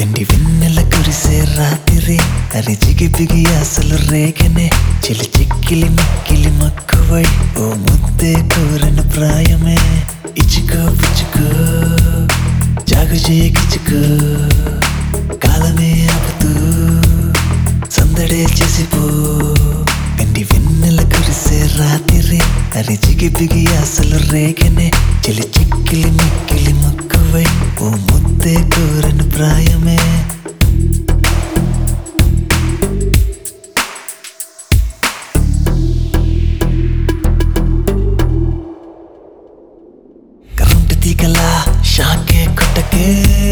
వెండి వెన్నెల కురిసే రాత్రి అరి జిగి బిగి అసలు రేగనే చిలి చిక్కిలి మిక్కిలి మక్కువై ఓ ముద్దే కోరను ప్రాయమే ఇచ్చుకో పుచ్చుకో జాగు చేయకిచ్చుకో కాలమే ఆపుతూ సందడే చేసిపో వెండి వెన్నెల కురిసే రాత్రి అరి జిగి బిగి అసలు రేగనే చిలి చిక్కిలి మిక్కిలి మక్కువై ఓ ముద్దే కోరను ప్రాయమే కరెంటు తీగలా షాకే కొట్టకే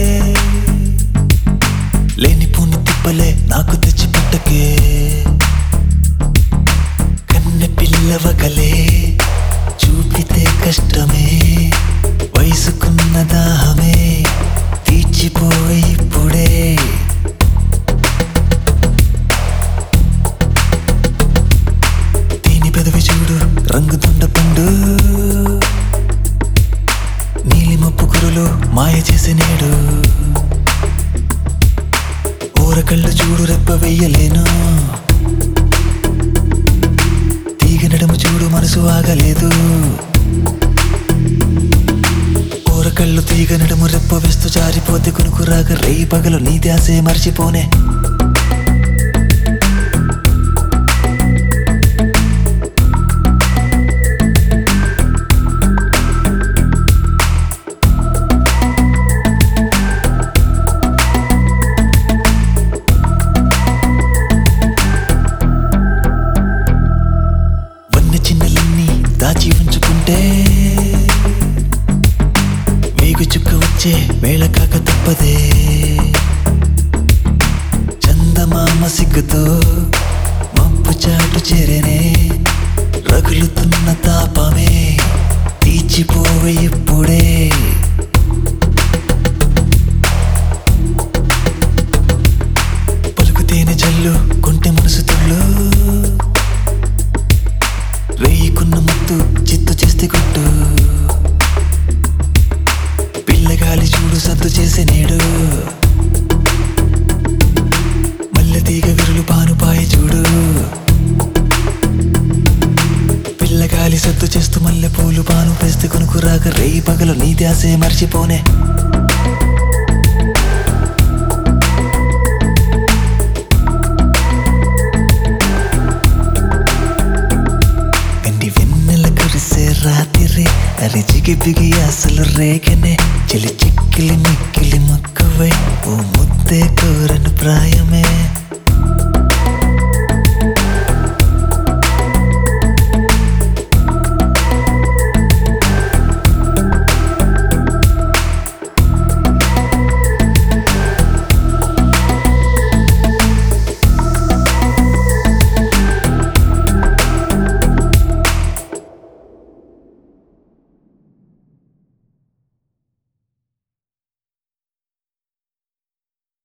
లేని పూని తిప్పలే నాకు తెచ్చి పెట్టకే కన్నె పిల్లవగలే చూపితే కష్టమే వయసుకున్న దాహమే తీర్చిపోయి ఇప్పుడే దీని పెదవి చూడు రంగు దుండ పండు నీలి మప్పు కురులు మాయ చేసే నేడు ఊరకళ్ళు చూడు రెప్ప వెయ్యలేను తీగ నడుము చూడు మనసు ఆగలేదు ఊరకళ్ళు తీగ నడుము రెప్ప వేస్తూ జారిపోతే కొనుకు రాక రేయి పగలు నీ ధ్యాసే మర్చిపోనే వన్న చిన్నలన్నీ దాచి ఉంచుకుంటే వేగు చుక్క వచ్చే వేళ కాక తప్పదే చందమామ సిగ్గుతో మబ్బు చాటు చేరేనే రగులుతున్న తాపమే తీర్చిపోవే ఇప్పుడే పలుకుతేనే జల్లు కొంటె మనసు తుళ్ళు రేయికున్న ముత్తు చిత్తు చేస్తే కొట్టు పిల్లగాలి చూడు సద్దు చేసే నేడు మల్లె తీగ విరులు పానుపాయ చూడు పిల్లగాలి సద్దు చేస్తూ మల్లె పూలు పాను పేస్తే కొనుకు రాక రేయి పగలు నీ ధ్యాసే మర్చిపోనే వెండి వెన్నెల కురిసే రాత్రి అరి జిగి బిగి అసలు రేగనే చిలి చిక్కిలి మిక్కిలి మక్కువై ఓ ముద్దే కోరను ప్రాయమే